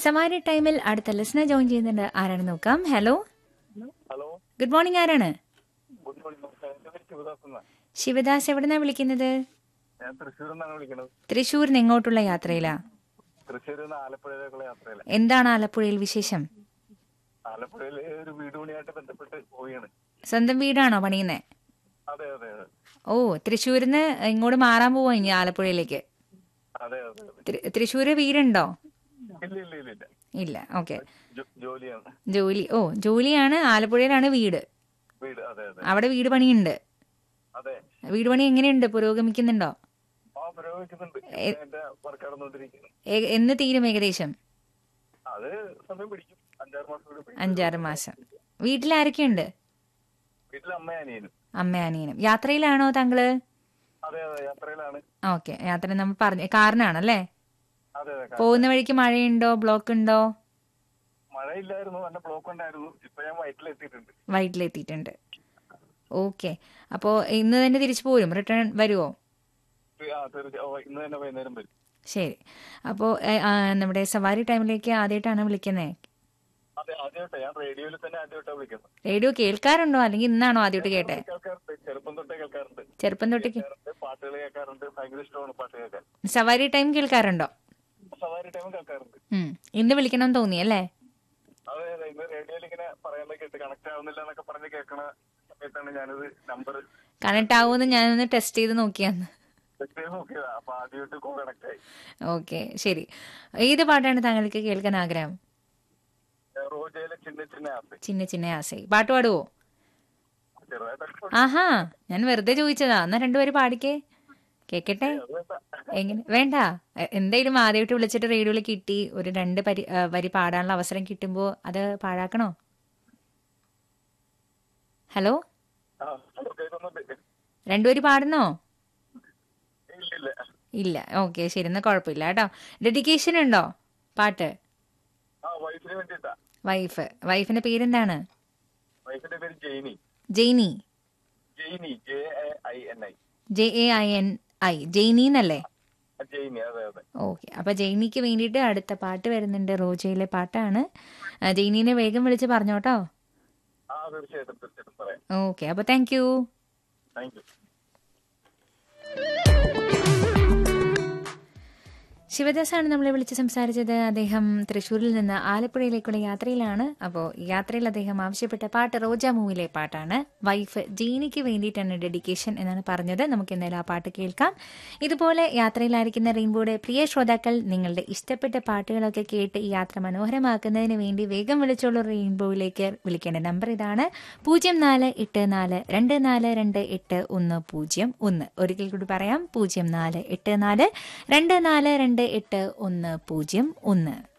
സവാരി ടൈമിൽ അടുത്ത ലിസണർ ജോയിൻ ചെയ്യുന്നുണ്ട് ആരാണ് നോക്കാം ഹലോ ഹലോ ഗുഡ് മോർണിംഗ് ആരാണ് ഗുഡ് മോർണിംഗ് നമസ്കാരം എന്റെ പേര് ശിവദാസ് എന്നാ ശിവദാസ് എവിടുന്നാ വിളിക്കുന്നത് ഞാൻ തൃശ്ശൂരിൽ നിന്നാണ് വിളിക്കുന്നത് തൃശ്ശൂരിൽ നിന്ന് എങ്ങോട്ടുള്ള യാത്രയിലാ തൃശ്ശൂരിൽ നിന്ന് ആലപ്പുഴയിലേക്കുള്ള യാത്രയില് എന്താണ് ആലപ്പുഴയിൽ വിശേഷം ആലപ്പുഴയിൽ ഒരു വീട് പണിയായിട്ട് ബന്ധപ്പെട്ട് പോവുകയാണ് സ്വന്തം വീടാണോ പണിയുന്നേ അതെ അതെ അതെ ഓ തൃശ്ശൂരിൽ നിന്ന് ഇങ്ങോട്ട് മാറാൻ പോവാ ഇനി ആലപ്പുഴയിലേക്ക് അതെ അതെ അതെ തൃ- തൃശ്ശൂര് വീടുണ്ടോ ഇല്ല ഇല്ല ഇല്ല ഇല്ല ഇല്ല ഓക്കെ ജോ- ജോലിയാണ് ജോലി ഓ ജോലിയാണ് ആലപ്പുഴയിലാണ് വീട് വീട് അതെ അതെ അവിടെ വീട് പണിയുണ്ട് അതെ വീട് പണി എങ്ങനെയുണ്ട് പുരോഗമിക്കുന്നുണ്ടോ ആ പുരോഗമിക്കുന്നുണ്ട് എന്റെ വർക്ക് നടന്നുകൊണ്ടിരിക്കുന്നു ഏ- എന്ന് തീരും ഏകദേശം അത് സമയം പിടിക്കും അഞ്ചാറ് മാസം കൂടി പിടിക്കും അഞ്ചാറ് മാസം വീട്ടിൽ ആരൊക്കെയുണ്ട് വീട്ടിൽ അമ്മ അനിയനും അമ്മ അനിയനും യാത്രയിലാണോ താങ്കള് അതെ അതെ യാത്രയിലാണ് ഓക്കെ യാത്ര നമ്മൾ പറഞ്ഞു കാറിനാണല്ലേ അതെ അതെ കാ- പോകുന്ന വഴിക്ക് മഴയുണ്ടോ ബ്ലോക്ക് ഉണ്ടോ മഴയില്ലായിരുന്നു നല്ല ബ്ലോക്ക് ഉണ്ടായിരുന്നു ഇപ്പൊ ഞാൻ വയറ്റിലെത്തിയിട്ടുണ്ട് വൈകിട്ടിലെത്തിയിട്ടുണ്ട് ഓക്കെ അപ്പോൾ ഇന്ന് തന്നെ തിരിച്ചു പോരും റിട്ടേൺ വരുമോ ആ തീർച്ചയായും ഓ, ഇന്ന് തന്നെ വൈകുന്നേരം വരും ശരി അപ്പോൾ നമ്മുടെ സവാരി ടൈമിലേക്ക് ആദ്യമായിട്ടാണ് വിളിക്കുന്നത് അതെ ആദ്യമായിട്ടാ ഞാൻ റേഡിയോയിൽ തന്നെ ആദ്യമായിട്ടാ വിളിക്കുന്നത് റേഡിയോ കേൾക്കാറുണ്ടോ അല്ലെങ്കിൽ ഇന്നാണോ ആദ്യമായിട്ട് കേട്ടെ കേൾക്കാറുണ്ട് ചെറുപ്പം തൊട്ടേ കേൾക്കാറുണ്ട് ചെറുപ്പം തൊട്ട് കേ- കേൾക്കാറുണ്ട് പാട്ടുകൾ കേൾക്കാറുണ്ട് ഭയങ്കര ഇഷ്ടമാണ് പാട്ട് കേൾക്കാൻ സവാരി ടൈം കേൾക്കാറുണ്ടോ സവാരി ടൈം കേൾക്കാറുണ്ട് ഉം. ഇന്ന് വിളിക്കണം തോന്നി അല്ലേ അതെ അതെ ഇന്ന് റേഡിയോയിൽ ഇങ്ങനെ പറയുന്നത് കേട്ട് കണക്ട് ആവുന്നില്ല എന്നൊക്കെ പറഞ്ഞ് കേൾക്കണ സമയത്താണ് ഞാനിത് നമ്പർ കണക്ട് ആവുമെന്ന് ഞാനൊന്ന് ടെസ്റ്റ് ചെയ്ത് നോക്കിയാന്ന് സെറ്റ് ചെയ്ത് നോക്കിയതാ അപ്പൊ ആദ്യമായിട്ട് കോൾ കണക്ട് ആയി ഓക്കെ ശരി ഏത് പാട്ടാണ് താങ്കൾക്ക് കേൾക്കാൻ ആഗ്രഹം ഏഹ് റോജയിലെ ചിന്ന ചിന്ന ആപ്പ് ചിന്ന ചിന്ന ആസൈ പാട്ട് പാടുവോ ചെറുതായിട്ടൊക്കെ ആഹാ ഞാൻ വെറുതെ ചോദിച്ചതാ എന്നാ രണ്ടുപേരും പാടിക്കേ കേക്കട്ടെ അത് വേണ്ട. എങ്ങനെ വേണ്ട എ- എന്തായാലും ആദ്യമായിട്ട് വിളിച്ചിട്ട് റേഡിയോയിൽ കിട്ടി ഒരു രണ്ട് പരി ആ, വരി പാടാനുള്ള അവസരം കിട്ടുമ്പോ അത് പാഴാക്കണോ ഹലോ ആ ഹലോ കേൾക്കുന്നുണ്ട് രണ്ടുപേര് പാടുന്നോ ഇല്ല ഇല്ല ഇല്ല ഓക്കെ ശരി എന്നാ കുഴപ്പമില്ല കേട്ടോ ഡെഡിക്കേഷൻ ഉണ്ടോ പാട്ട് ആ വൈഫിന് വേണ്ടിട്ടാ വൈഫ് വൈഫിന്റെ പേരെന്താണ് വൈഫിന്റെ പേര് Jainy Jainy Jainy J A I N I J A I N I Jainy എന്നല്ലേ ജെയിനി അതെ അതെ ഓക്കെ അപ്പൊ ജെയ്നിക്ക് വേണ്ടിയിട്ട് അടുത്ത പാട്ട് വരുന്നുണ്ട് റോജയിലെ പാട്ടാണ് ആ, ജെയ്നീനെ വേഗം വിളിച്ച് പറഞ്ഞോട്ടോ ആ തീർച്ചയായിട്ടും തീർച്ചയായിട്ടും പറയാം ഓക്കെ അപ്പൊ താങ്ക് യു താങ്ക് യു ശിവദാസാണ് നമ്മളെ വിളിച്ച് സംസാരിച്ചത് അദ്ദേഹം തൃശ്ശൂരിൽ നിന്ന് ആലപ്പുഴയിലേക്കുള്ള യാത്രയിലാണ് അപ്പോൾ യാത്രയിൽ അദ്ദേഹം ആവശ്യപ്പെട്ട പാട്ട് റോജ മൂവിലെ പാട്ടാണ് വൈഫ് ജീനിക്ക് വേണ്ടിയിട്ടാണ് ഡെഡിക്കേഷൻ എന്നാണ് പറഞ്ഞത് നമുക്ക് എന്തായാലും ആ പാട്ട് കേൾക്കാം ഇതുപോലെ യാത്രയിലായിരിക്കുന്ന റെയിൻബോയുടെ പ്രിയ ശ്രോതാക്കൾ നിങ്ങളുടെ ഇഷ്ടപ്പെട്ട പാട്ടുകളൊക്കെ കേട്ട് ഈ യാത്ര മനോഹരമാക്കുന്നതിന് വേണ്ടി വേഗം വിളിച്ചോളൂ റെയിൻബോയിലേക്ക് വിളിക്കേണ്ട നമ്പർ ഇതാണ് പൂജ്യം നാല് എട്ട് നാല് രണ്ട് നാല് രണ്ട് എട്ട് ഒന്ന് പൂജ്യം ഒന്ന് ഒരിക്കൽ കൂടി പറയാം പൂജ്യം നാല് എട്ട് നാല് രണ്ട് നാല് രണ്ട് എട്ട് ഒന്ന് പൂജ്യം ഒന്ന്